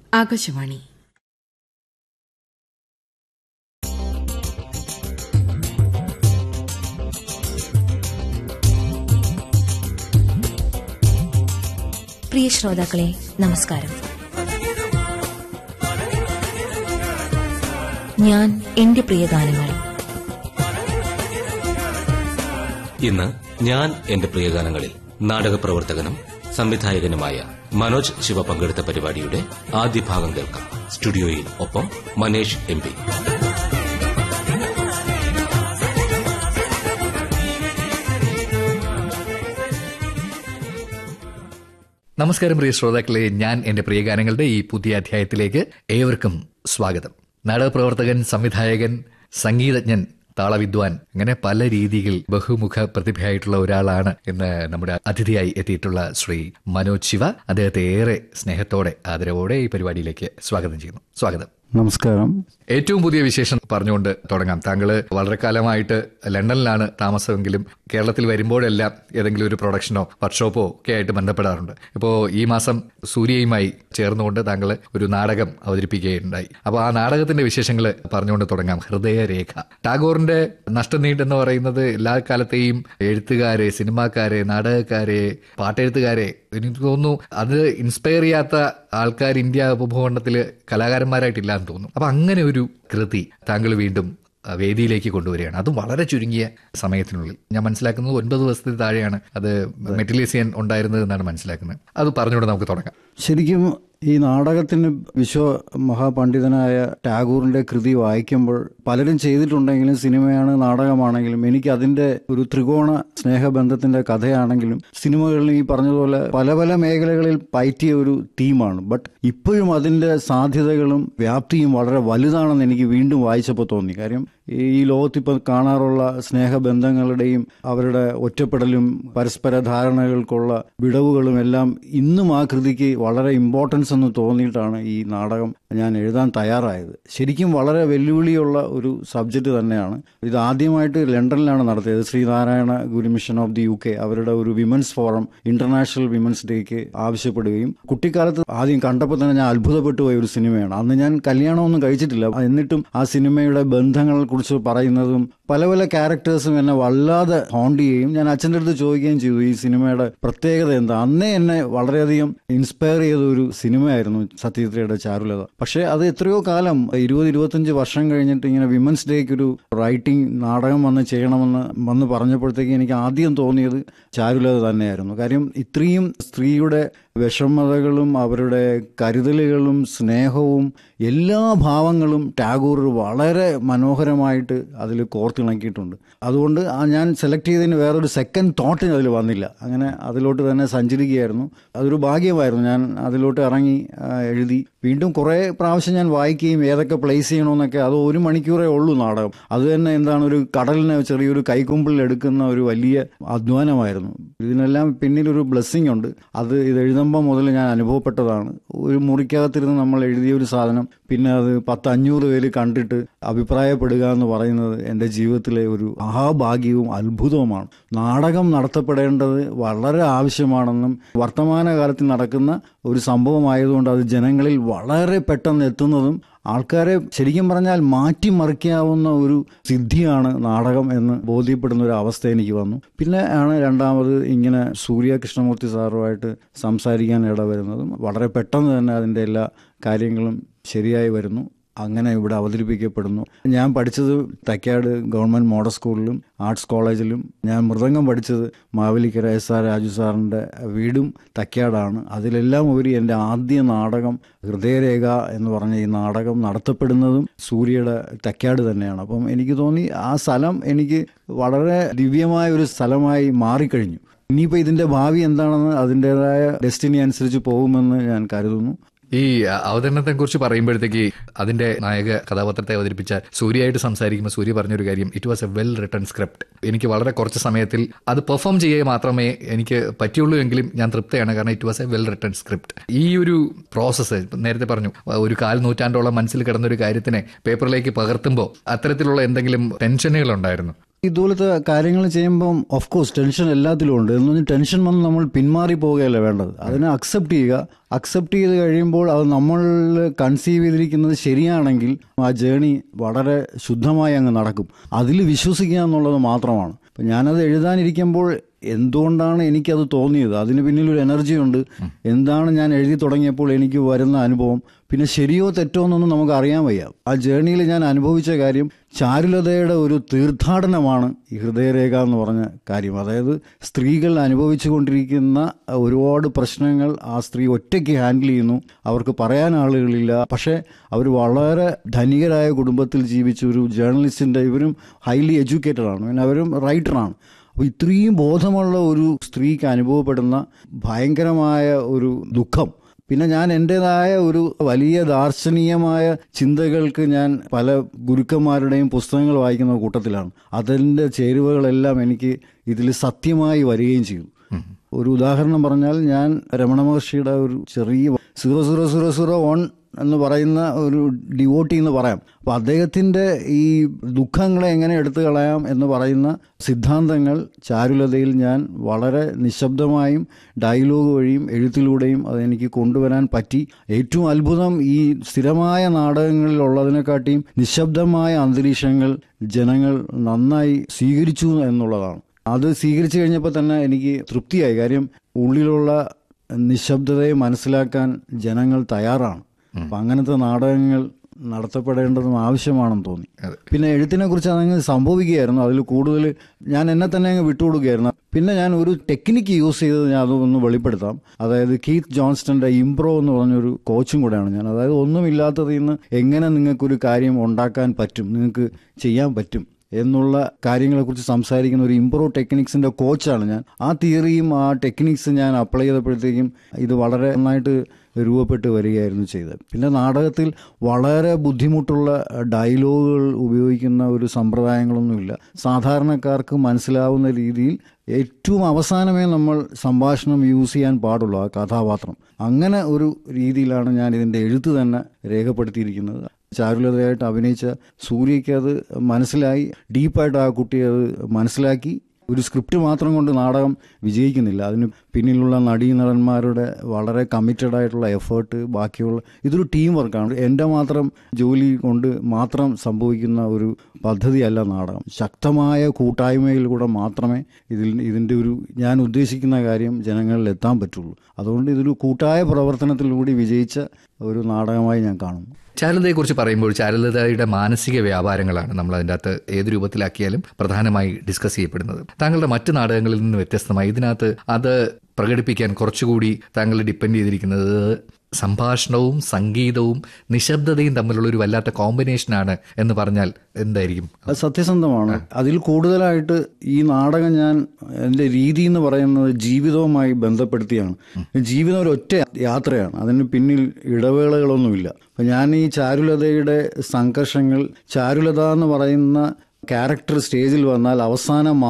ആകാശവാണി പ്രിയ ശ്രോതാക്കളെ നമസ്കാരം ഞാൻ എന്റെ പ്രിയ ഗാനങ്ങൾ ഇന്ന് ഞാൻ എന്റെ പ്രിയഗാനങ്ങളിൽ നാടക പ്രവർത്തകനും സംവിധായകനുമായ മനോജ് ശിവ പങ്കെടുത്ത പരിപാടിയുടെ ആദ്യ ഭാഗം കേൾക്കാം സ്റ്റുഡിയോയിൽ ഒപ്പം മനേഷ് എം പി നമസ്കാരം പ്രിയ ശ്രോതാക്കളെ ഞാൻ എന്റെ പ്രിയഗാനങ്ങളുടെ ഈ പുതിയ അധ്യായത്തിലേക്ക് ഏവർക്കും സ്വാഗതം നാടകപ്രവർത്തകൻ സംവിധായകൻ സംഗീതജ്ഞൻ താളവിദ്വാൻ അങ്ങനെ പല രീതിയിൽ ബഹുമുഖ പ്രതിഭയായിട്ടുള്ള ഒരാളാണ് ഇന്ന് നമ്മുടെ അതിഥിയായി എത്തിയിട്ടുള്ള ശ്രീ മനോജ് ശിവ അദ്ദേഹത്തെ ഏറെ സ്നേഹത്തോടെ ആദരവോടെ ഈ പരിപാടിയിലേക്ക് സ്വാഗതം ചെയ്യുന്നു സ്വാഗതം നമസ്കാരം ഏറ്റവും പുതിയ വിശേഷം പറഞ്ഞുകൊണ്ട് തുടങ്ങാം താങ്കൾ വളരെ കാലമായിട്ട് ലണ്ടനിലാണ് താമസമെങ്കിലും കേരളത്തിൽ വരുമ്പോഴെല്ലാം ഏതെങ്കിലും ഒരു പ്രൊഡക്ഷനോ വർക്ക്ഷോപ്പോ ഒക്കെ ആയിട്ട് ബന്ധപ്പെടാറുണ്ട് ഇപ്പോൾ ഈ മാസം സൂര്യയുമായി ചേർന്നുകൊണ്ട് താങ്കൾ ഒരു നാടകം അവതരിപ്പിക്കുകയുണ്ടായി അപ്പോൾ ആ നാടകത്തിന്റെ വിശേഷങ്ങൾ പറഞ്ഞുകൊണ്ട് തുടങ്ങാം ഹൃദയരേഖ ടാഗോറിന്റെ നഷ്ടനീട്ട് എന്ന് പറയുന്നത് എല്ലാ കാലത്തെയും എഴുത്തുകാരെ സിനിമാക്കാരെ നാടകക്കാരെ പാട്ടെഴുത്തുകാരെ എനിക്ക് തോന്നുന്നു അത് ഇൻസ്പയർ ചെയ്യാത്ത ആൾക്കാർ ഇന്ത്യ ഉപഭൂഖണ്ഡത്തിൽ കലാകാരന്മാരായിട്ടില്ല എന്ന് തോന്നുന്നു അപ്പൊ അങ്ങനെ ഒരു കൃതി താങ്കൾ വീണ്ടും അഹ്, വേദിയിലേക്ക് കൊണ്ടുവരികയാണ് അതും വളരെ ചുരുങ്ങിയ സമയത്തിനുള്ളിൽ ഞാൻ മനസ്സിലാക്കുന്നത് ഒൻപത് ദിവസത്തിൽ താഴെയാണ് അത് മെറ്റലീസിയൻ ഉണ്ടായിരുന്നത് എന്നാണ് മനസ്സിലാക്കുന്നത് അത് പറഞ്ഞുകൊണ്ട് നമുക്ക് തുടങ്ങാം ശരിക്കും ഈ നാടകത്തിന് വിശ്വ മഹാപണ്ഡിതനായ ടാഗോറിന്റെ കൃതി വായിക്കുമ്പോൾ പലരും ചെയ്തിട്ടുണ്ടെങ്കിലും സിനിമയാണ് നാടകമാണെങ്കിലും എനിക്ക് അതിന്റെ ഒരു ത്രികോണ സ്നേഹബന്ധത്തിന്റെ കഥയാണെങ്കിലും സിനിമകളിൽ ഈ പറഞ്ഞതുപോലെ പല പല മേഖലകളിൽ പയറ്റിയ ഒരു തീമാണ് ബട്ട് ഇപ്പോഴും അതിന്റെ സാധ്യതകളും വ്യാപ്തിയും വളരെ വലുതാണെന്ന് എനിക്ക് വീണ്ടും വായിച്ചപ്പോൾ തോന്നി കാര്യം ഈ ലോകത്തിപ്പോൾ കാണാറുള്ള സ്നേഹബന്ധങ്ങളുടെയും അവരുടെ ഒറ്റപ്പെടലും പരസ്പര ധാരണകൾക്കുള്ള വിടവുകളും എല്ലാം ഇന്നും ആ കൃതിക്ക് വളരെ ഇമ്പോർട്ടൻസ് എന്ന് തോന്നിയിട്ടാണ് ഈ നാടകം ഞാൻ എഴുതാൻ തയ്യാറായത് ശരിക്കും വളരെ വെല്ലുവിളിയുള്ള ഒരു സബ്ജക്റ്റ് തന്നെയാണ് ഇത് ആദ്യമായിട്ട് ലണ്ടനിലാണ് നടത്തിയത് Sreenarayana Guru mission of the U K അവരുടെ ഒരു വിമൻസ് ഫോറം ഇന്റർനാഷണൽ വിമൻസ് ഡേക്ക് ആവശ്യപ്പെടുകയും കുട്ടിക്കാലത്ത് ആദ്യം കണ്ടപ്പോൾ തന്നെ ഞാൻ അത്ഭുതപ്പെട്ടു പോയ ഒരു സിനിമയാണ് അന്ന് ഞാൻ കല്യാണമൊന്നും കഴിച്ചിട്ടില്ല എന്നിട്ടും ആ സിനിമയുടെ ബന്ധങ്ങളെ കുറിച്ച് പറയുന്നതും പല പല ക്യാരക്ടേഴ്സും എന്നെ വല്ലാതെ ഹോണ്ട് ചെയ്യുകയും ഞാൻ അച്ഛൻ്റെ അടുത്ത് ചോദിക്കുകയും ചെയ്തു ഈ സിനിമയുടെ പ്രത്യേകത എന്താ അന്നേ എന്നെ വളരെയധികം ഇൻസ്പയർ ചെയ്ത ഒരു സിനിമയായിരുന്നു സത്യജിത്രയുടെ ചാരുലത പക്ഷേ അത് എത്രയോ കാലം ഇരുപത് ഇരുപത്തഞ്ച് വർഷം കഴിഞ്ഞിട്ട് ഇങ്ങനെ വിമൻസ് ഡേക്ക് ഒരു റൈറ്റിംഗ് നാടകം വന്ന് ചെയ്യണമെന്ന് വന്ന് പറഞ്ഞപ്പോഴത്തേക്ക് എനിക്ക് ആദ്യം തോന്നിയത് ചാരുലത തന്നെയായിരുന്നു കാര്യം ഇത്രയും സ്ത്രീയുടെ വിഷമതകളും അവരുടെ കരുതലുകളും സ്നേഹവും എല്ലാ ഭാവങ്ങളും ടാഗോർ വളരെ മനോഹരമായിട്ട് അതിൽ കോർത്തിണക്കിയിട്ടുണ്ട് അതുകൊണ്ട് ആ ഞാൻ സെലക്ട് ചെയ്തതിന് വേറൊരു സെക്കൻഡ് തോട്ടിന് അതിൽ വന്നില്ല അങ്ങനെ അതിലോട്ട് തന്നെ സഞ്ചരിക്കുകയായിരുന്നു അതൊരു ഭാഗ്യമായിരുന്നു ഞാൻ അതിലോട്ട് ഇറങ്ങി ആ, എഴുതി വീണ്ടും കുറേ പ്രാവശ്യം ഞാൻ വായിക്കുകയും ഏതൊക്കെ പ്ലേസ് ചെയ്യണമെന്നൊക്കെ അത് ഒരു മണിക്കൂറേ ഉള്ളൂ നാടകം അത് തന്നെ എന്താണ് ഒരു കടലിനെ ചെറിയൊരു കൈക്കുമ്പിളിൽ എടുക്കുന്ന ഒരു വലിയ അധ്വാനമായിരുന്നു ഇതിനെല്ലാം പിന്നിലൊരു ബ്ലെസ്സിങ് ഉണ്ട് അത് ഇത് എഴുതുമ്പോൾ മുതൽ ഞാൻ അനുഭവപ്പെട്ടതാണ് ഒരു മുറിക്കകത്തിരുന്ന് നമ്മൾ എഴുതിയ ഒരു സാധനം പിന്നെ അത് പത്ത് അഞ്ഞൂറ് പേര് കണ്ടിട്ട് അഭിപ്രായപ്പെടുക എന്ന് പറയുന്നത് എൻ്റെ ജീവിതത്തിലെ ഒരു മഹാഭാഗ്യവും അത്ഭുതവുമാണ് നാടകം നടത്തപ്പെടേണ്ടത് വളരെ ആവശ്യമാണെന്നും വർത്തമാനകാലത്തിൽ നടക്കുന്ന ഒരു സംഭവമായതുകൊണ്ട് അത് ജനങ്ങളിൽ വളരെ പെട്ടെന്ന് എത്തുന്നതും ആൾക്കാരെ ശരിക്കും പറഞ്ഞാൽ മാറ്റിമറിക്കാവുന്ന ഒരു സിദ്ധിയാണ് നാടകം എന്ന് ബോധ്യപ്പെടുന്ന ഒരു അവസ്ഥ എനിക്ക് വന്നു പിന്നെ ആണ് രണ്ടാമത് ഇങ്ങനെ സൂര്യ കൃഷ്ണമൂർത്തി സാറുമായിട്ട് സംസാരിക്കാൻ ഇടവരുന്നതും വളരെ പെട്ടെന്ന് തന്നെ അതിൻ്റെ എല്ലാ കാര്യങ്ങളും ശരിയായി വരുന്നു അങ്ങനെ ഇവിടെ അവതരിപ്പിക്കപ്പെടുന്നു ഞാൻ പഠിച്ചത് തൈക്കാട് ഗവൺമെൻറ് മോഡൽ സ്കൂളിലും ആർട്സ് കോളേജിലും ഞാൻ മൃദംഗം പഠിച്ചത് മാവേലിക്കര എസ് ആർ രാജു സാറിൻ്റെ വീടും തൈക്കാടാണ് അതിലെല്ലാം ഉപരി എൻ്റെ ആദ്യ നാടകം ഹൃദയരേഖ എന്ന് പറഞ്ഞ ഈ നാടകം നടത്തപ്പെടുന്നതും സൂര്യയുടെ തൈക്കാട് തന്നെയാണ് അപ്പം എനിക്ക് തോന്നി ആ സ്ഥലം എനിക്ക് വളരെ ദിവ്യമായ ഒരു സ്ഥലമായി മാറിക്കഴിഞ്ഞു ഇനിയിപ്പോൾ ഇതിൻ്റെ ഭാവി എന്താണെന്ന് അതിൻ്റെതായ ഡെസ്റ്റിനി അനുസരിച്ച് പോകുമെന്ന് ഞാൻ കരുതുന്നു ഈ അവതരണത്തെ കുറിച്ച് പറയുമ്പോഴത്തേക്ക് അതിന്റെ നായക കഥാപാത്രത്തെ അവതരിപ്പിച്ച സൂര്യയായിട്ട് സംസാരിക്കുമ്പോൾ സൂര്യ പറഞ്ഞൊരു കാര്യം it was a well written script എനിക്ക് വളരെ കുറച്ച് സമയത്തിൽ അത് പെർഫോം ചെയ്യുക മാത്രമേ എനിക്ക് പറ്റുള്ളൂ എങ്കിലും ഞാൻ തൃപ്തയാണ് കാരണം it was a well written script ഈ ഒരു പ്രോസസ്സ് നേരത്തെ പറഞ്ഞു ഒരു കാൽ നൂറ്റാണ്ടോളം മനസ്സിൽ കിടന്ന ഒരു കാര്യത്തിനെ പേപ്പറിലേക്ക് പകർത്തുമ്പോൾ അത്തരത്തിലുള്ള എന്തെങ്കിലും ടെൻഷനുകൾ ഉണ്ടായിരുന്നു ഇതുപോലത്തെ കാര്യങ്ങൾ ചെയ്യുമ്പം ഓഫ് കോഴ്സ് ടെൻഷൻ എല്ലാത്തിലും ഉണ്ട് എന്ന് പറഞ്ഞാൽ ടെൻഷൻ വന്ന് നമ്മൾ പിന്മാറി പോവുകയല്ല വേണ്ടത് അതിനെ അക്സെപ്റ്റ് ചെയ്യുക അക്സെപ്റ്റ് ചെയ്ത് കഴിയുമ്പോൾ അത് നമ്മൾ കൺസീവ് ചെയ്തിരിക്കുന്നത് ശരിയാണെങ്കിൽ ആ ജേണി വളരെ ശുദ്ധമായി അങ്ങ് നടക്കും അതിൽ വിശ്വസിക്കുക എന്നുള്ളത് മാത്രമാണ് അപ്പം ഞാനത് എഴുതാനിരിക്കുമ്പോൾ എന്തുകൊണ്ടാണ് എനിക്കത് തോന്നിയത് അതിന് പിന്നിൽ ഒരു എനർജി ഉണ്ട് എന്താണ് ഞാൻ എഴുതി തുടങ്ങിയപ്പോൾ എനിക്ക് വരുന്ന അനുഭവം പിന്നെ ശരിയോ തെറ്റോ എന്നൊന്നും നമുക്ക് അറിയാൻ വയ്യ ആ ജേണിയിൽ ഞാൻ അനുഭവിച്ച കാര്യം ചാരുലതയുടെ ഒരു തീർത്ഥാടനമാണ് ഈ ഹൃദയരേഖ എന്ന് പറഞ്ഞ കാര്യം അതായത് സ്ത്രീകൾ അനുഭവിച്ചു കൊണ്ടിരിക്കുന്ന ഒരുപാട് പ്രശ്നങ്ങൾ ആ സ്ത്രീ ഒറ്റയ്ക്ക് ഹാൻഡിൽ ചെയ്യുന്നു അവർക്ക് പറയാൻ ആളുകളില്ല പക്ഷേ അവർ വളരെ ധനികരായ കുടുംബത്തിൽ ജീവിച്ച ഒരു ജേർണലിസ്റ്റിൻ്റെ ഇവരും ഹൈലി എഡ്യൂക്കേറ്റഡ് ആണ് പിന്നെ അവരും റൈറ്ററാണ് അപ്പോൾ ഇത്രയും ബോധമുള്ള ഒരു സ്ത്രീക്ക് അനുഭവപ്പെടുന്ന ഭയങ്കരമായ ഒരു ദുഃഖം പിന്നെ ഞാൻ എൻ്റെതായ ഒരു വലിയ ദാർശനീയമായ ചിന്തകൾക്ക് ഞാൻ പല ഗുരുക്കന്മാരുടെയും പുസ്തകങ്ങൾ വായിക്കുന്ന കൂട്ടത്തിലാണ് അതിൻ്റെ ചേരുവകളെല്ലാം എനിക്ക് ഇതിൽ സത്യമായി വരികയും ചെയ്തു ഒരു ഉദാഹരണം പറഞ്ഞാൽ ഞാൻ രമണ മഹർഷിയുടെ ഒരു ചെറിയ zero zero zero zero one എന്ന് പറയുന്ന ഒരു ഡിവോട്ടി എന്ന് പറയാം അപ്പോൾ അദ്ദേഹത്തിൻ്റെ ഈ ദുഃഖങ്ങളെ എങ്ങനെ എടുത്തു കളയാം എന്ന് പറയുന്ന സിദ്ധാന്തങ്ങൾ ചാരുലതയിൽ ഞാൻ വളരെ നിശബ്ദമായും ഡയലോഗ് വഴിയും എഴുത്തിലൂടെയും അതെനിക്ക് കൊണ്ടുവരാൻ പറ്റി ഏറ്റവും അത്ഭുതം ഈ സ്ഥിരമായ നാടകങ്ങളിൽ ഉള്ളതിനെക്കാട്ടിയും നിശബ്ദമായ അന്തരീക്ഷങ്ങൾ ജനങ്ങൾ നന്നായി സ്വീകരിച്ചു എന്നുള്ളതാണ് അത് സ്വീകരിച്ചു കഴിഞ്ഞപ്പോൾ തന്നെ എനിക്ക് തൃപ്തിയായി കാര്യം ഉള്ളിലുള്ള നിശബ്ദതയെ മനസ്സിലാക്കാൻ ജനങ്ങൾ തയ്യാറാണ് അപ്പം അങ്ങനത്തെ നാടകങ്ങൾ നടത്തപ്പെടേണ്ടതും ആവശ്യമാണെന്ന് തോന്നി പിന്നെ എഴുത്തിനെ കുറിച്ച് അതങ്ങ് സംഭവിക്കുകയായിരുന്നു അതിൽ കൂടുതൽ ഞാൻ എന്നെ തന്നെ അങ്ങ് വിട്ടുകൊടുക്കുകയായിരുന്നു പിന്നെ ഞാൻ ഒരു ടെക്നിക്ക് യൂസ് ചെയ്തത് ഞാൻ അതൊന്ന് വെളിപ്പെടുത്താം അതായത് കീത്ത് ജോൺസ്റ്റന്റെ ഇംപ്രോ എന്ന് പറഞ്ഞൊരു കോച്ചും കൂടെയാണ് ഞാൻ അതായത് ഒന്നുമില്ലാത്തതിൽ നിന്ന് എങ്ങനെ നിങ്ങൾക്കൊരു കാര്യം ഉണ്ടാക്കാൻ പറ്റും നിങ്ങൾക്ക് ചെയ്യാൻ പറ്റും എന്നുള്ള കാര്യങ്ങളെക്കുറിച്ച് സംസാരിക്കുന്ന ഒരു ഇംപ്രോ ടെക്നിക്സിന്റെ കോച്ചാണ് ഞാൻ ആ തിയറിയും ആ ടെക്നിക്സ് ഞാൻ അപ്ലൈ ചെയ്തപ്പോഴത്തേക്കും ഇത് വളരെ നന്നായിട്ട് രൂപപ്പെട്ട് വരികയായിരുന്നു ചെയ്തത് പിന്നെ നാടകത്തിൽ വളരെ ബുദ്ധിമുട്ടുള്ള ഡയലോഗുകൾ ഉപയോഗിക്കുന്ന ഒരു സമ്പ്രദായങ്ങളൊന്നുമില്ല സാധാരണക്കാർക്ക് മനസ്സിലാവുന്ന രീതിയിൽ ഏറ്റവും അവസാനമേ നമ്മൾ സംഭാഷണം യൂസ് ചെയ്യാൻ പാടുള്ളൂ ആ കഥാപാത്രം അങ്ങനെ ഒരു രീതിയിലാണ് ഞാൻ ഇതിൻ്റെ എഴുത്ത് തന്നെ രേഖപ്പെടുത്തിയിരിക്കുന്നത് ചാരുലതയായിട്ട് അഭിനയിച്ച സൂര്യയ്ക്ക് അത് മനസ്സിലായി ഡീപ്പായിട്ട് ആ കുട്ടി അത് മനസ്സിലാക്കി ഒരു സ്ക്രിപ്റ്റ് മാത്രം കൊണ്ട് നാടകം വിജയിക്കുന്നില്ല അതിന് പിന്നിലുള്ള നടീനടന്മാരുടെ വളരെ കമ്മിറ്റഡ് ആയിട്ടുള്ള എഫേർട്ട് ബാക്കിയുള്ള ഇതൊരു ടീം വർക്കാണ് എൻ്റെ മാത്രം ജോലി കൊണ്ട് മാത്രം സംഭവിക്കുന്ന ഒരു പദ്ധതിയല്ല നാടകം ശക്തമായ കൂട്ടായ്മയിലൂടെ മാത്രമേ ഇതിൽ ഇതിൻ്റെ ഒരു ഞാൻ ഉദ്ദേശിക്കുന്ന കാര്യം ജനങ്ങളിൽ എത്താൻ പറ്റുള്ളൂ അതുകൊണ്ട് ഇതൊരു കൂട്ടായ പ്രവർത്തനത്തിലൂടെ വിജയിച്ച ഒരു നാടകമായി ഞാൻ കാണുന്നു ചാരുലതയെക്കുറിച്ച് പറയുമ്പോൾ ചാരുലതയുടെ മാനസിക വ്യാപാരങ്ങളാണ് നമ്മൾ അതിൻ്റെ അകത്ത് ഏത് രൂപത്തിലാക്കിയാലും പ്രധാനമായി ഡിസ്കസ് ചെയ്യപ്പെടുന്നത് താങ്കളുടെ മറ്റ് നാടകങ്ങളിൽ നിന്ന് വ്യത്യസ്തമായി ഇതിനകത്ത് അത് പ്രകടിപ്പിക്കാൻ കുറച്ചുകൂടി താങ്കൾ ഡിപ്പെൻഡ് ചെയ്തിരിക്കുന്നത് സംഭാഷണവും സംഗീതവും നിശബ്ദതയും തമ്മിലുള്ള ഒരു വല്ലാത്ത കോമ്പിനേഷനാണ് എന്ന് പറഞ്ഞാൽ എന്തായിരിക്കും അത് സത്യസന്ധമാണ് അതിൽ കൂടുതലായിട്ട് ഈ നാടകം ഞാൻ എൻ്റെ രീതി എന്ന് പറയുന്നത് ജീവിതവുമായി ബന്ധപ്പെടുത്തിയാണ് ജീവിതം ഒരു ഒറ്റ യാത്രയാണ് അതിന് പിന്നിൽ ഇടവേളകളൊന്നുമില്ല അപ്പം ഞാൻ ഈ ചാരുലതയുടെ സംഘർഷങ്ങൾ ചാരുലത എന്ന് പറയുന്ന ക്യാരക്ടർ സ്റ്റേജിൽ വന്നാൽ അവസാനം